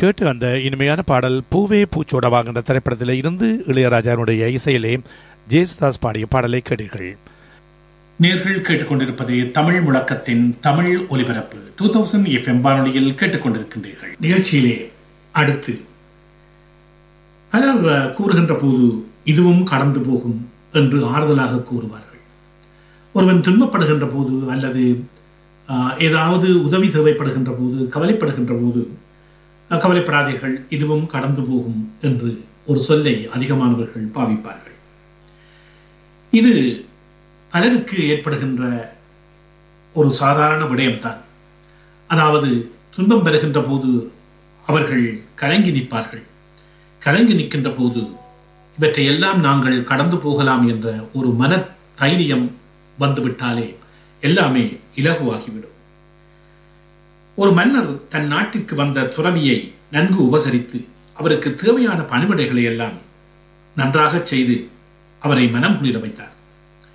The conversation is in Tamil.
கேட்டு அந்த இனிமையான பாடல் பூவே பூச்சோடவாகின்ற திரைப்படத்தில் இருந்து இளையராஜாவுடைய இசையிலே ஜேசுதாஸ் பாடிய பாடலை கேட்டீர்கள் நேர்கள் கேட்டுக்கொண்டிருப்பது தமிழ் முழக்கத்தின் தமிழ் ஒலிபரப்பு டூ தௌசண்ட் எஃப்எம் வானொலியில் கேட்டுக்கொண்டிருக்கின்றீர்கள் நிகழ்ச்சியிலே அடுத்து பலர் அஹ், கூறுகின்ற போது இதுவும் கடந்து போகும் என்று ஆறுதலாக கூறுவார்கள் ஒருவன் துன்பப்படுகின்ற போது அல்லது அஹ், ஏதாவது உதவி தேவைப்படுகின்ற போது கவலைப்படுகின்ற போது அஹ், கவலைப்படாதீர்கள் இதுவும் கடந்து போகும் என்று ஒரு சொல்லை அதிகமானவர்கள் பாவிப்பார்கள் இது பலருக்கு ஏற்படுகின்ற ஒரு சாதாரண விடயம்தான் அதாவது துன்பம் பெறுகின்ற போது அவர்கள் கலங்கி நிற்பார்கள் கலங்கி நிற்கின்ற போது இவற்றை எல்லாம் நாங்கள் கடந்து போகலாம் என்ற ஒரு மன தைரியம் வந்துவிட்டாலே எல்லாமே இலகுவாகிவிடும் ஒரு மன்னர் தன் நாட்டிற்கு வந்த துறவியை நன்கு உபசரித்து அவருக்கு தேவையான பணிவிடைகளை எல்லாம் நன்றாக செய்து அவரை மனம் குளிர வைத்தார்